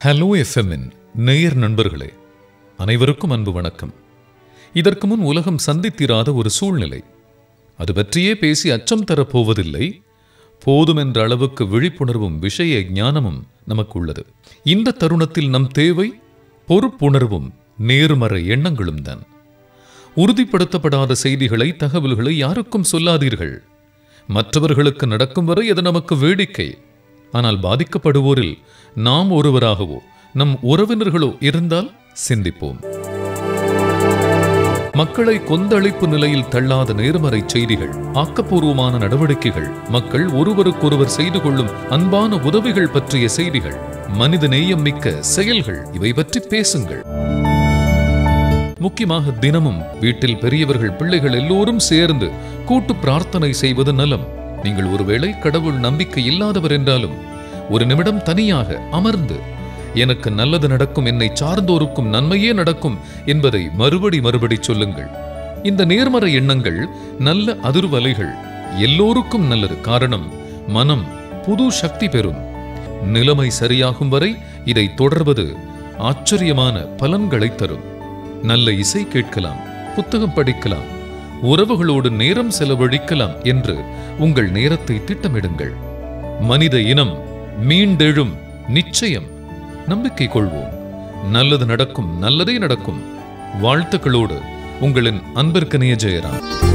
hello எஃப்எம்மின் நேயர் நண்பர்களே அனைவருக்கும் அன்பு வணக்கம் இதற்கு முன் உலகம் சந்தித்திராத ஒரு சூழ்நிலை அது பற்றியே பேசி அச்சம் தரப்போவதில்லை போதும் என்ற அளவுக்கு விழிப்புணர்வும் விஷய ஞானமும் நமக்கு உள்ளது இந்த தருணத்தில் நம் தேவை பொறுப்புணர்வும் நேர்மறை எண்ணங்களும் தான் உறுதிப்படுத்தப்படாத செய்திகளை தகவல்களை யாருக்கும் சொல்லாதீர்கள் மற்றவர்களுக்கு நடக்கும் வரை அது நமக்கு வேடிக்கை ஆனால் பாதிக்கப்படுவோரில் நாம் ஒருவராகவோ நம் உறவினர்களோ இருந்தால் சிந்திப்போம் மக்களை கொந்தளிப்பு நிலையில் தள்ளாத நேர்மறை செய்திகள் ஆக்கப்பூர்வமான நடவடிக்கைகள் மக்கள் ஒருவருக்கொருவர் செய்து கொள்ளும் அன்பான உதவிகள் பற்றிய செய்திகள் மனித நேயம் மிக்க செயல்கள் இவை பற்றி பேசுங்கள் முக்கியமாக தினமும் வீட்டில் பெரியவர்கள் பிள்ளைகள் எல்லோரும் சேர்ந்து கூட்டு பிரார்த்தனை செய்வது நலம் நீங்கள் ஒருவேளை கடவுள் நம்பிக்கை இல்லாதவர் என்றாலும் ஒரு நிமிடம் தனியாக அமர்ந்து எனக்கு நல்லது நடக்கும் என்னை சார்ந்தோருக்கும் நன்மையே நடக்கும் என்பதை மறுபடி மறுபடி சொல்லுங்கள் இந்த நேர்மறை எண்ணங்கள் நல்ல அதிர்வலைகள் எல்லோருக்கும் நல்லது காரணம் மனம் புது சக்தி பெறும் நிலைமை சரியாகும் வரை இதை தொடர்வது ஆச்சரியமான பலன்களை தரும் நல்ல இசை கேட்கலாம் புத்தகம் படிக்கலாம் உறவுகளோடு நேரம் செலவழிக்கலாம் என்று உங்கள் நேரத்தை திட்டமிடுங்கள் மனித இனம் மீண்டெழும் நிச்சயம் நம்பிக்கை கொள்வோம் நல்லது நடக்கும் நல்லதே நடக்கும் வாழ்த்துக்களோடு உங்களின் அன்பிற்கனிய ஜெயராம்